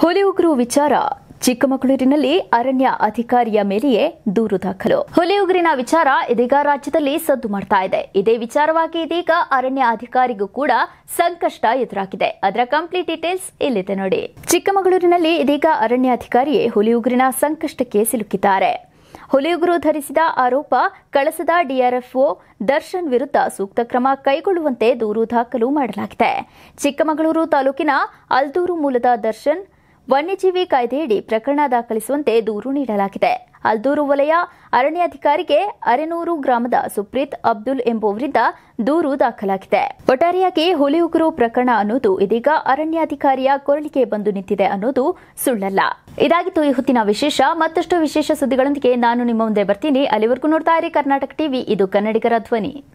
ಹುಲಿ ಉಗುರು ವಿಚಾರ ಚಿಕ್ಕಮಗಳೂರಿನಲ್ಲಿ ಅರಣ್ಯ ಅಧಿಕಾರಿಯ ಮೇಲೆಯೇ ದೂರು ದಾಖಲು ಹುಲಿ ಉಗುರಿನ ವಿಚಾರ ಇದೀಗ ರಾಜ್ಯದಲ್ಲಿ ಸದ್ದು ಮಾಡ್ತಾ ಇದೆ ಇದೇ ವಿಚಾರವಾಗಿ ಇದೀಗ ಅರಣ್ಯ ಅಧಿಕಾರಿಗೂ ಕೂಡ ಸಂಕಷ್ಟ ಎದುರಾಗಿದೆ ಅದರ ಕಂಪ್ಲೀಟ್ ಡೀಟೇಲ್ಸ್ ಇಲ್ಲಿದೆ ನೋಡಿ ಚಿಕ್ಕಮಗಳೂರಿನಲ್ಲಿ ಇದೀಗ ಅರಣ್ಯ ಅಧಿಕಾರಿಯೇ ಹುಲಿ ಉಗುರಿನ ಸಂಕಷ್ಟಕ್ಕೆ ಸಿಲುಕಿದ್ದಾರೆ ಹುಲಿಯುಗುರು ಧರಿಸಿದ ಆರೋಪ ಕಳಸದ ಡಿಆರ್ಎಫ್ಒ ದರ್ಶನ್ ವಿರುದ್ಧ ಸೂಕ್ತ ಕ್ರಮ ಕೈಗೊಳ್ಳುವಂತೆ ದೂರು ದಾಖಲು ಮಾಡಲಾಗಿದೆ ಚಿಕ್ಕಮಗಳೂರು ತಾಲೂಕಿನ ಅಲ್ದೂರು ಮೂಲದ ದರ್ಶನ್ ವನ್ಯಜೀವಿ ಕಾಯ್ದೆಯಡಿ ಪ್ರಕರಣ ದಾಖಲಿಸುವಂತೆ ದೂರು ನೀಡಲಾಗಿದೆ ಅಲ್ದೂರು ವಲಯ ಅರಣ್ಯಾಧಿಕಾರಿಗೆ ಅರೆನೂರು ಗ್ರಾಮದ ಸುಪ್ರೀತ್ ಅಬ್ದುಲ್ ಎಂಬುವರಿಂದ ದೂರು ದಾಖಲಾಗಿದೆ ಒಟ್ಟಾರೆಯಾಗಿ ಹುಲಿ ಉಗುರು ಪ್ರಕರಣ ಅನ್ನೋದು ಇದೀಗ ಅರಣ್ಯಾಧಿಕಾರಿಯ ಕೊರಳಿಗೆ ಬಂದು ನಿಂತಿದೆ ಅನ್ನೋದು ಸುಳ್ಳಲ್ಲ ಇದಾಗಿತ್ತು ಈ ಹೊತ್ತಿನ ವಿಶೇಷ ಮತ್ತಷ್ಟು ವಿಶೇಷ ಸುದ್ದಿಗಳೊಂದಿಗೆ ನಾನು ನಿಮ್ಮ ಮುಂದೆ ಬರ್ತೀನಿ ಅಲ್ಲಿವರೆಗೂ ನೋಡ್ತಾ ಇರಿ ಕರ್ನಾಟಕ ಟಿವಿ ಇದು ಕನ್ನಡಿಗರ ಧ್ವನಿ